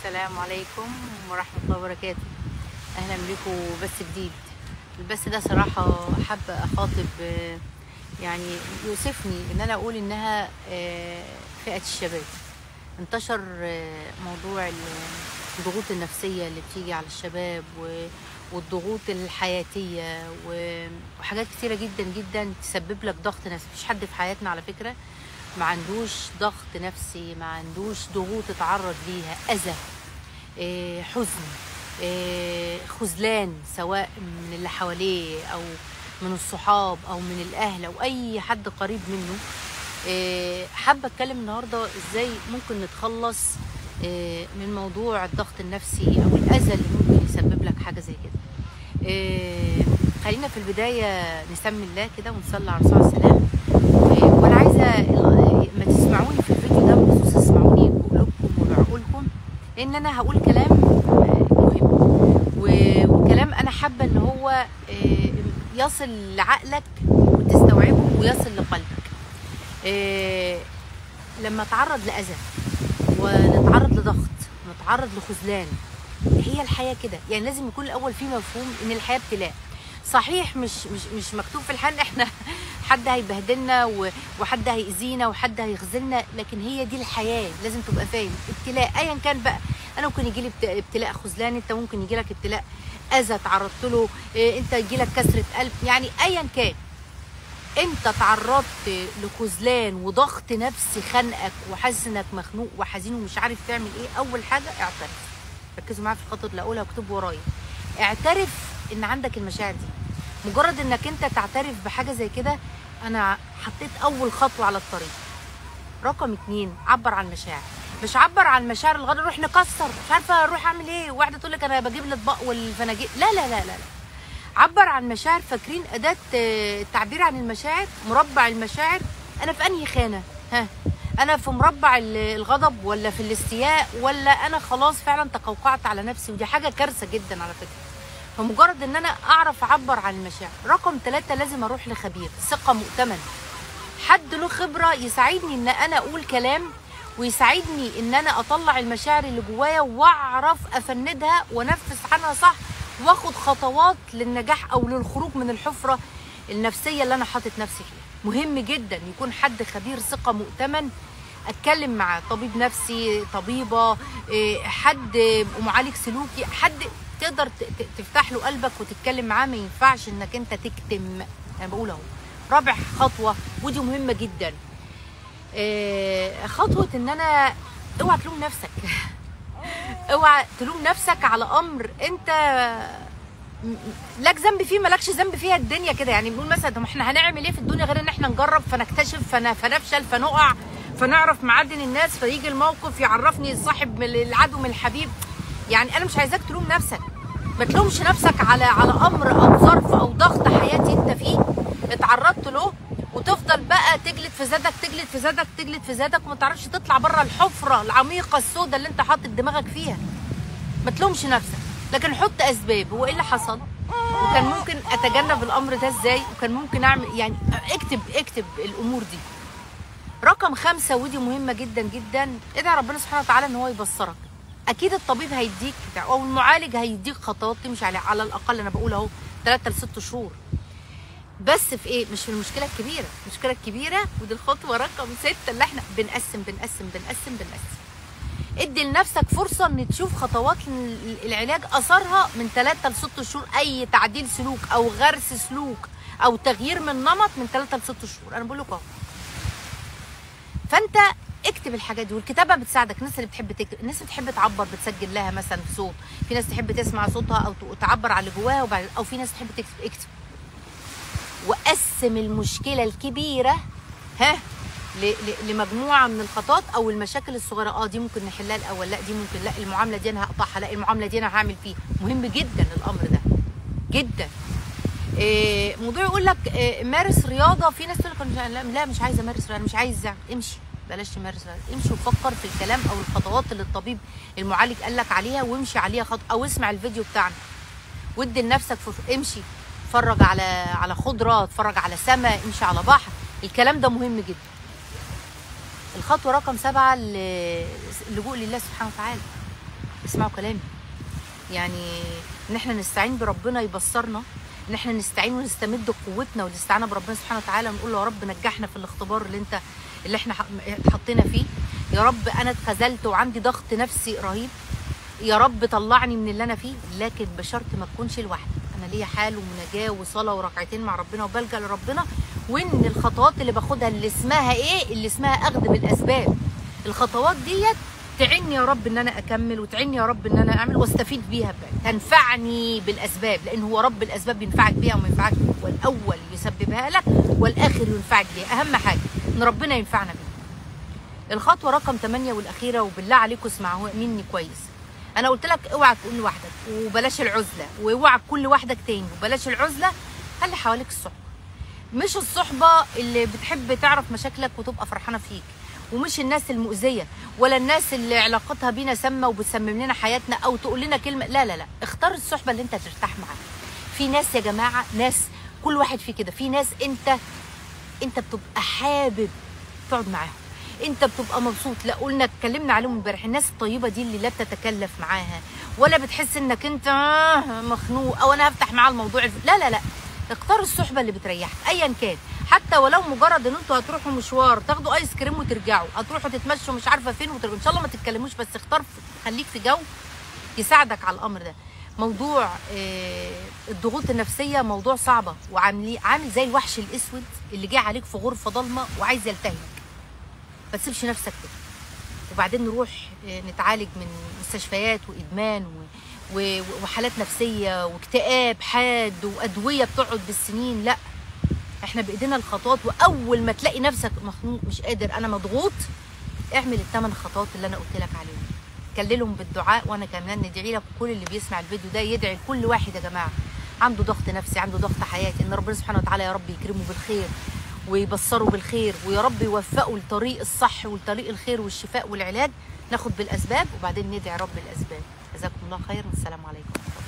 السلام عليكم ورحمة الله وبركاته أهلا بكم بس جديد البث ده صراحة حابة أخاطب آه، يعني يوصفني إن أنا أقول إنها آه، فئة الشباب انتشر آه، موضوع ال- الضغوط النفسية اللي بتيجي على الشباب و- والضغوط الحياتية و- وحاجات كتيرة جدا جدا تسبب لك ضغط نفسي مفيش حد في حياتنا على فكرة ما عندوش ضغط نفسي ما عندوش ضغوط اتعرض ليها أذى إيه، حزن إيه، خذلان سواء من اللي حواليه او من الصحاب او من الاهل او اي حد قريب منه إيه، حابه اتكلم النهارده ازاي ممكن نتخلص إيه، من موضوع الضغط النفسي او الاذى اللي ممكن يسبب لك حاجه زي كده إيه، خلينا في البدايه نسمي الله كده ونصلي على الرسول عليه السلام إيه، وانا عايزه ال- ما تسمعوني في الفيديو ده بخصوص اسمعوني بقلوبكم وبعقولكم لان انا هقول كلام آه، مهم و- وكلام انا حابه ان هو آه، يصل لعقلك وتستوعبه ويصل لقلبك آه، لما اتعرض لاذى ونتعرض لضغط ونتعرض لخذلان هي الحياه كده يعني لازم يكون الاول في مفهوم ان الحياه ابتلاء صحيح مش مش مش مكتوب في الحال احنا حد هيبهدلنا و- وحد هيأذينا وحد هيخذلنا لكن هي دي الحياه لازم تبقى فاهم ابتلاء ايا كان بقى انا ممكن يجي لي ابتلاء خذلان انت ممكن يجي لك ابتلاء اذى تعرضت له إيه، انت يجي لك كسره قلب يعني ايا كان انت تعرضت لخذلان وضغط نفسي خانقك وحاسس انك مخنوق وحزين ومش عارف تعمل ايه اول حاجه اعترف ركزوا معايا في الخطوه اللي اقولها واكتبوا ورايا اعترف ان عندك المشاعر دي مجرد انك انت تعترف بحاجه زي كده انا حطيت اول خطوه على الطريق رقم اتنين عبر عن المشاعر مش عبر عن مشاعر الغدر روح نكسر مش عارفه اروح اعمل ايه واحده تقول لك انا بجيب الاطباق والفناجيل لا لا لا لا, لا. عبر عن مشاعر فاكرين اداه آه، التعبير عن المشاعر مربع المشاعر انا في انهي خانه ها انا في مربع ال- الغضب ولا في الاستياء ولا انا خلاص فعلا تقوقعت على نفسي ودي حاجه كارثه جدا على فكره فمجرد ان انا اعرف اعبر عن المشاعر رقم ثلاثة لازم اروح لخبير ثقه مؤتمن حد له خبره يساعدني ان انا اقول كلام ويساعدني ان انا اطلع المشاعر اللي جوايا واعرف افندها وانفذ عنها صح واخد خطوات للنجاح او للخروج من الحفره النفسيه اللي انا حاطط نفسي فيها مهم جدا يكون حد خبير ثقه مؤتمن اتكلم مع طبيب نفسي طبيبه إيه، حد معالج سلوكي حد تقدر ت- ت- تفتح له قلبك وتتكلم معاه ما ينفعش انك انت تكتم انا بقول اهو رابع خطوه ودي مهمه جدا إيه، خطوه ان انا اوعى تلوم نفسك اوعى تلوم نفسك على امر انت م- لك ذنب فيه مالكش ذنب فيها الدنيا كده يعني بنقول مثلا طب احنا هنعمل ايه في الدنيا غير ان احنا نجرب فنكتشف فن- فنفشل فنقع فنعرف معادن الناس فيجي الموقف يعرفني الصاحب من العدو من الحبيب يعني انا مش عايزاك تلوم نفسك ما تلومش نفسك على على امر او ظرف او ضغط حياتي انت فيه اتعرضت له وتفضل بقى تجلد في زادك تجلد في زادك تجلد في زادك وما تعرفش تطلع بره الحفره العميقه السوداء اللي انت حاطط دماغك فيها ما تلومش نفسك لكن حط اسباب هو ايه اللي حصل وكان ممكن اتجنب الامر ده ازاي وكان ممكن اعمل يعني اكتب اكتب الامور دي رقم خمسة ودي مهمة جدا جدا ادعي ربنا سبحانه وتعالى ان هو يبصرك اكيد الطبيب هيديك او المعالج هيديك خطوات تمشي عليها على الاقل انا بقول اهو 3 ل 6 شهور بس في ايه مش في المشكله الكبيره المشكله الكبيره ودي الخطوه رقم ستة اللي احنا بنقسم بنقسم بنقسم بنقسم ادي لنفسك فرصه ان تشوف خطوات ال- العلاج اثرها من 3 ل 6 شهور اي تعديل سلوك او غرس سلوك او تغيير من نمط من 3 ل 6 شهور انا بقول لك اهو فانت اكتب الحاجات دي والكتابه بتساعدك الناس اللي بتحب تكتب الناس اللي بتحب تعبر بتسجل لها مثلا في صوت في ناس تحب تسمع صوتها او ت- تعبر على اللي جواها وبعد او في ناس تحب تكتب اكتب وقسم المشكله الكبيره ها ل- ل- لمجموعه من الخطوات او المشاكل الصغيره اه دي ممكن نحلها الاول لا دي ممكن لا المعامله دي انا هقطعها لا المعامله دي انا هعمل فيه مهم جدا الامر ده جدا إيه، موضوع يقول لك إيه، مارس رياضه في ناس تقول لك أنا لا- لا مش عايزه امارس رياضه مش عايزه امشي بلاش تمارس رياضه امشي وفكر في الكلام او الخطوات اللي الطبيب المعالج قال لك عليها وامشي عليها خط او اسمع الفيديو بتاعنا وادي لنفسك فرصة. امشي اتفرج على على خضره اتفرج على سماء امشي على بحر الكلام ده مهم جدا الخطوه رقم سبعة ال- اللجوء لله سبحانه وتعالى اسمعوا كلامي يعني ان احنا نستعين بربنا يبصرنا ان احنا نستعين ونستمد قوتنا والاستعانه بربنا سبحانه وتعالى ونقول له يا رب نجحنا في الاختبار اللي انت اللي احنا ح- حطينا فيه يا رب انا اتخذلت وعندي ضغط نفسي رهيب يا رب طلعني من اللي انا فيه لكن بشرط ما تكونش لوحدي انا ليا حال ومناجاه وصلاه وركعتين مع ربنا وبلجا لربنا وان الخطوات اللي باخدها اللي اسمها ايه اللي اسمها اخذ بالاسباب الخطوات ديت تعني يا رب ان انا اكمل وتعني يا رب ان انا اعمل واستفيد بيها بقى. تنفعني بالاسباب لان هو رب الاسباب ينفعك بيها وما ينفعك بيها والاول يسببها لك والاخر ينفعك بيها اهم حاجه ان ربنا ينفعنا بيها الخطوه رقم 8 والاخيره وبالله عليكم اسمعوا مني كويس انا قلت لك اوعى تكون لوحدك وبلاش العزله واوعى تكون لوحدك تاني وبلاش العزله خلي حواليك الصحبه مش الصحبه اللي بتحب تعرف مشاكلك وتبقى فرحانه فيك ومش الناس المؤذيه ولا الناس اللي علاقتها بينا سامه وبتسمم لنا حياتنا او تقول لنا كلمه لا لا لا اختار الصحبه اللي انت ترتاح معاها في ناس يا جماعه ناس كل واحد فيه كده في ناس انت انت بتبقى حابب تقعد معاهم انت بتبقى مبسوط لا قلنا اتكلمنا عليهم امبارح الناس الطيبه دي اللي لا بتتكلف معاها ولا بتحس انك انت آه مخنوق او انا هفتح معاه الموضوع الف... لا لا لا اختار الصحبه اللي بتريحك ايا كان حتى ولو مجرد ان انتوا هتروحوا مشوار تاخدوا ايس كريم وترجعوا هتروحوا تتمشوا مش عارفه فين وترجعوا ان شاء الله ما تتكلموش بس اختار خليك في جو يساعدك على الامر ده موضوع آه، الضغوط النفسيه موضوع صعبه وعامل عامل زي الوحش الاسود اللي جه عليك في غرفه ضلمه وعايز يلتهمك ما تسيبش نفسك كده وبعدين نروح آه، نتعالج من مستشفيات وادمان و... و... وحالات نفسيه واكتئاب حاد وادويه بتقعد بالسنين لا احنا بايدينا الخطوات واول ما تلاقي نفسك مخنوق مش قادر انا مضغوط اعمل الثمان خطوات اللي انا قلت لك عليهم كللهم بالدعاء وانا كمان ندعي لك كل اللي بيسمع الفيديو ده يدعي لكل واحد يا جماعه عنده ضغط نفسي عنده ضغط حياتي ان ربنا سبحانه وتعالى يا رب يكرمه بالخير ويبصره بالخير ويا رب يوفقه لطريق الصح ولطريق الخير والشفاء والعلاج ناخد بالاسباب وبعدين ندعي رب الاسباب جزاكم الله خير والسلام عليكم